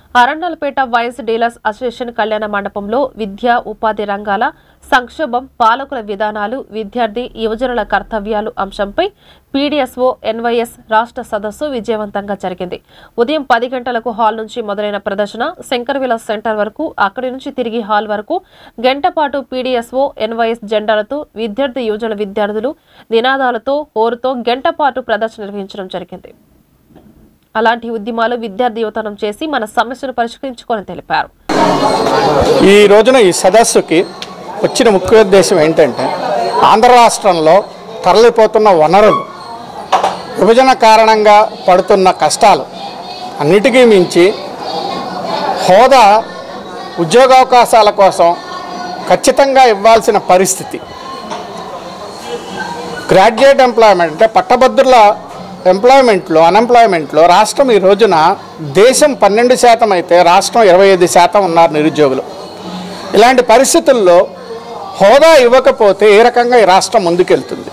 Arundelpet wines dealers association కళ్యాణ మండపంలో విద్య ఉపాధి రంగాల సంక్షోభం పాలకుల విధానాలు విద్యార్థి యువజనుల కర్తవ్యాలు అంశంపై పీడీఎస్ఓ ఎన్వైఎస్ రాష్ట్ర సదస్సు విజయవంతంగా జరిగింది ఉదయం పది గంటలకు హాల్ నుంచి మొదలైన ప్రదర్శన శంకరవిల సెంటర్ వరకు అక్కడి నుంచి తిరిగి హాల్ వరకు గంట పాటు పీడీఎస్ఓ ఎన్వైఎస్ జెండాలతో విద్యార్థి యువజన విద్యార్థులు నినాదాలతో హోరుతో గంట పాటు ప్రదర్శన నిర్వహించడం జరిగింది అలాంటి ఉద్యమాలు విద్యార్థి యువతనం చేసి మన సమస్యను పరిష్కరించుకోవాలని తెలిపారు ఈ రోజున ఈ సదస్సుకి వచ్చిన ముఖ్య ఉద్దేశం ఏంటంటే ఆంధ్ర రాష్ట్రంలో తరలిపోతున్న వనరులు విభజన కారణంగా పడుతున్న కష్టాలు అన్నిటికీ మించి హోదా ఉద్యోగావకాశాల కోసం ఖచ్చితంగా ఇవ్వాల్సిన పరిస్థితి గ్రాడ్యుయేట్ ఎంప్లాయ్మెంట్ అంటే పట్టభద్రుల ఎంప్లాయ్మెంట్లో అన్ఎంప్లాయ్మెంట్లో రాష్ట్రం ఈ రోజున దేశం పన్నెండు శాతం అయితే రాష్ట్రం ఇరవై ఐదు శాతం ఉన్నారు నిరుద్యోగులు ఇలాంటి పరిస్థితుల్లో హోదా ఇవ్వకపోతే ఏ రకంగా ఈ రాష్ట్రం ముందుకెళ్తుంది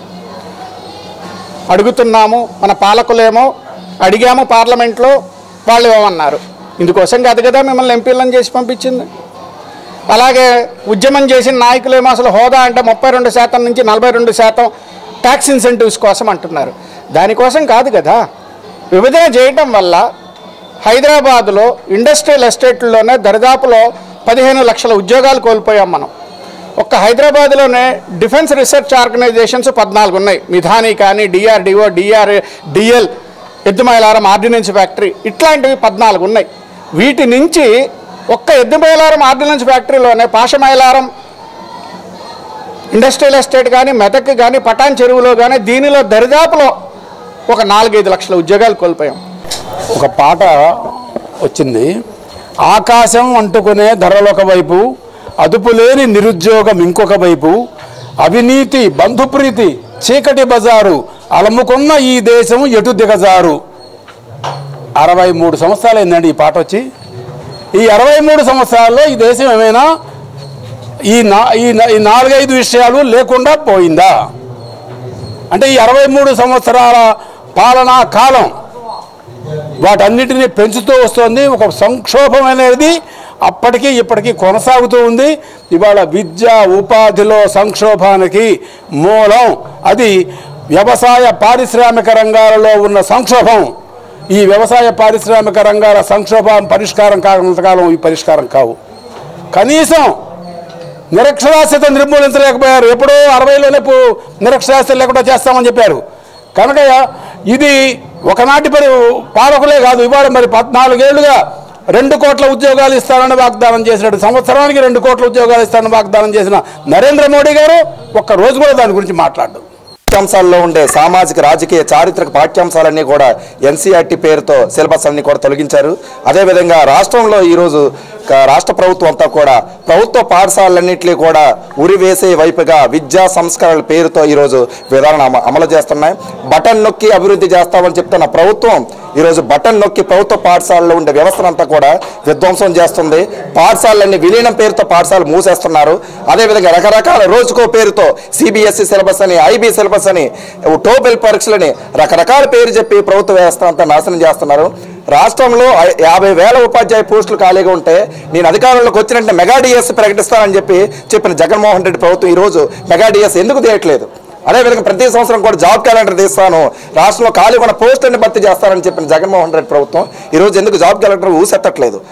అడుగుతున్నాము మన పాలకులేమో అడిగాము పార్లమెంట్లో వాళ్ళు ఏమన్నారు ఇందుకోసం కాదు కదా మిమ్మల్ని ఎంపీలను చేసి పంపించింది అలాగే ఉద్యమం చేసిన నాయకులేమో అసలు హోదా అంటే ముప్పై రెండు శాతం నుంచి నలభై రెండు శాతం ట్యాక్స్ ఇన్సెంటివ్స్ కోసం అంటున్నారు దానికోసం కాదు కదా విభజన చేయటం వల్ల హైదరాబాదులో ఇండస్ట్రియల్ ఎస్టేట్లోనే దరిదాపులో పదిహేను లక్షల ఉద్యోగాలు కోల్పోయాం మనం ఒక్క హైదరాబాద్లోనే డిఫెన్స్ రీసెర్చ్ ఆర్గనైజేషన్స్ పద్నాలుగు ఉన్నాయి మిధాని కానీ DRDO DR DL Yeddumailaram ordnance factory ఇట్లాంటివి పద్నాలుగు ఉన్నాయి వీటి నుంచి ఒక్క ఎద్దుమైలారం ఆర్డినెన్స్ ఫ్యాక్టరీలోనే పాషమైలారం ఇండస్ట్రియల్ ఎస్టేట్ కానీ మెదక్ కానీ పటాన్ చెరువులో కానీ దీనిలో దరిదాపులో ఒక నాలుగైదు లక్షల ఉద్యోగాలు కోల్పోయాం ఒక పాట వచ్చింది ఆకాశం అంటుకునే ధరలొక వైపు అదుపులేని నిరుద్యోగం ఇంకొక వైపు అవినీతి బంధుప్రీతి చీకటి బజారు అలముకున్న ఈ దేశం ఎటు దిగజారు అరవై మూడు సంవత్సరాలు అయిందండి ఈ పాట వచ్చి ఈ అరవై మూడు సంవత్సరాల్లో ఈ దేశం ఏమైనా ఈ నా ఈ నా- ఈ నాలుగైదు విషయాలు లేకుండా పోయిందా అంటే ఈ అరవై మూడు సంవత్సరాల పాలనా కాలం వాటన్నిటిని పెంచుతూ వస్తుంది ఒక సంక్షోభం అనేది అప్పటికి ఇప్పటికీ కొనసాగుతూ ఉంది ఇవాళ విద్య ఉపాధిలో సంక్షోభానికి మూలం అది వ్యవసాయ పారిశ్రామిక రంగాలలో ఉన్న సంక్షోభం ఈ వ్యవసాయ పారిశ్రామిక రంగాల సంక్షోభం పరిష్కారం కాలంతకాలం ఈ పరిష్కారం కావు కనీసం నిరక్షరాస్యత నిర్మూలించలేకపోయారు ఎప్పుడో అరవైలోనే పో- నిరక్షరాస్యత లేకుండా చేస్తామని చెప్పారు కనుక ఇది ఒకనాటి పరి పాలకులే కాదు ఇవాళ మరి పద్నాలుగేళ్లుగా రెండు కోట్ల ఉద్యోగాలు ఇస్తానని వాగ్దానం చేసినట్టు సంవత్సరానికి రెండు కోట్ల ఉద్యోగాలు ఇస్తానని వాగ్దానం చేసిన నరేంద్ర మోడీ గారు ఒక్క రోజు కూడా దాని గురించి మాట్లాడు పాఠ్యాంశాల్లో ఉండే సామాజిక రాజకీయ చారిత్రక పాఠ్యాంశాలన్నీ కూడా ఎన్సీఆర్టీ పేరుతో సిలబస్ అన్ని కూడా తొలగించారు అదేవిధంగా రాష్ట్రంలో ఈరోజు క- రాష్ట్ర ప్రభుత్వం అంతా కూడా ప్రభుత్వ పాఠశాలన్నింటినీ కూడా ఉరివేసే వైపుగా విద్యా సంస్కరణల పేరుతో ఈరోజు విధానం అమ- అమలు చేస్తున్నాయి బటన్ నొక్కి అభివృద్ధి చేస్తామని చెప్తున్న ప్రభుత్వం ఈరోజు బటన్ నొక్కి ప్రభుత్వ పాఠశాలలో ఉండే వ్యవస్థనంతా కూడా విధ్వంసం చేస్తుంది పాఠశాలన్నీ విలీనం పేరుతో పాఠశాలలు మూసేస్తున్నారు అదేవిధంగా రకరకాల రోజుకో పేరుతో సిబిఎస్ఈ సిలబస్ అని ఐబీ సిలబస్ అని టోబెల్ పరీక్షలని రకరకాల పేరు చెప్పి ప్రభుత్వ వ్యవస్థ అంతా నాశనం చేస్తున్నారు రాష్ట్రంలో ఐ- యాభై వేల ఉపాధ్యాయ పోస్టులు ఖాళీగా ఉంటే నేను అధికారంలోకి వచ్చినట్టు మెగా డిఎస్ ప్రకటిస్తానని చెప్పి చెప్పిన జగన్మోహన్ రెడ్డి ప్రభుత్వం ఈరోజు మెగా డిఎస్ ఎందుకు తీయట్లేదు అదేవిధంగా ప్రతి సంవత్సరం కూడా జాబ్ క్యాలెండర్ తీస్తాను రాష్ట్రంలో ఖాళీ ఉన్న పోస్టులను భర్తీ చేస్తానని చెప్పిన జగన్మోహన్ రెడ్డి ప్రభుత్వం ఈరోజు ఎందుకు జాబ్ క్యాలెండర్ ఊసెత్తట్లేదు